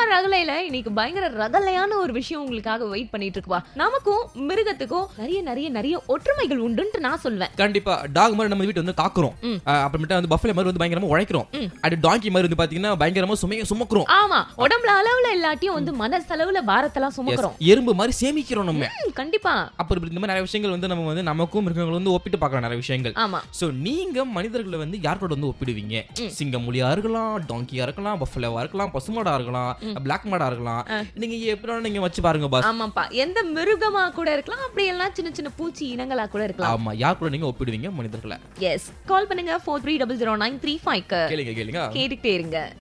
ரகலையில இன்னைக்கு பயங்கர ரகலையான ஒரு விஷயம் உங்களுக்காக வெயிட் பண்ணிட்டு இருக்குப்பா நமக்கும் மிருகத்துக்கும் நிறைய நிறைய நிறைய ஒற்றுமைகள் உண்டுன்ட்டு நான் சொல்வேன் கண்டிப்பா டாக் மாதிரி நம்ம வீட்டு வந்து தாக்குறோம் ம். அஹ் அப்புறமேட்டு வந்து பஃபலே மாதிரி வந்து பயங்கரமா உழைக்கிறோம் ம். அது டாங்கி மாதிரி வந்து பாத்தீங்கன்னா பயங்கரமா சுமைய சுமக்குறோம் ஆமா உடம்புல அளவுல இல்லாட்டியும் வந்து மனசளவுல பாரத்தெல்லாம் Yes. சுமக்கிறோம் எறும்பு மாதிரி சேமிக்கிறோம் நம்ம ம், கண்டிப்பா அப்புறம் இந்த மாதிரி நிறைய விஷயங்கள் வந்து நம்ம வந்து நமக்கும் மிருகங்களும் வந்து ஒப்பிட்டு பார்க்கலாம் நிறைய விஷயங்கள் ஆமா சோ நீங்க மனிதர்களை வந்து யார் கூட வந்து ஒப்பிடுவீங்க சிங்கம் மொழியா இருக்கலாம் டாங்கியா இருக்கலாம் பஃபலவா இருக்கலாம் பசுமாடா இருக்கலாம் பிளாக் மாடா இருக்கலாம் நீங்க எப்படி வேணா நீங்க வச்சு பாருங்க பாஸ் ஆமாப்பா எந்த மிருகமா கூட இருக்கலாம் அப்படி எல்லாம் சின்ன சின்ன பூச்சி இனங்களா கூட இருக்கலாம் ஆமா யார் கூட நீங்க ஒப்பிடுவீங்க மனிதர்களை எஸ் கால் பண்ணுங்க four three double zero nine three five கேளுங்க கேளுங்க கேட்டுக்கிட்டே இருங்க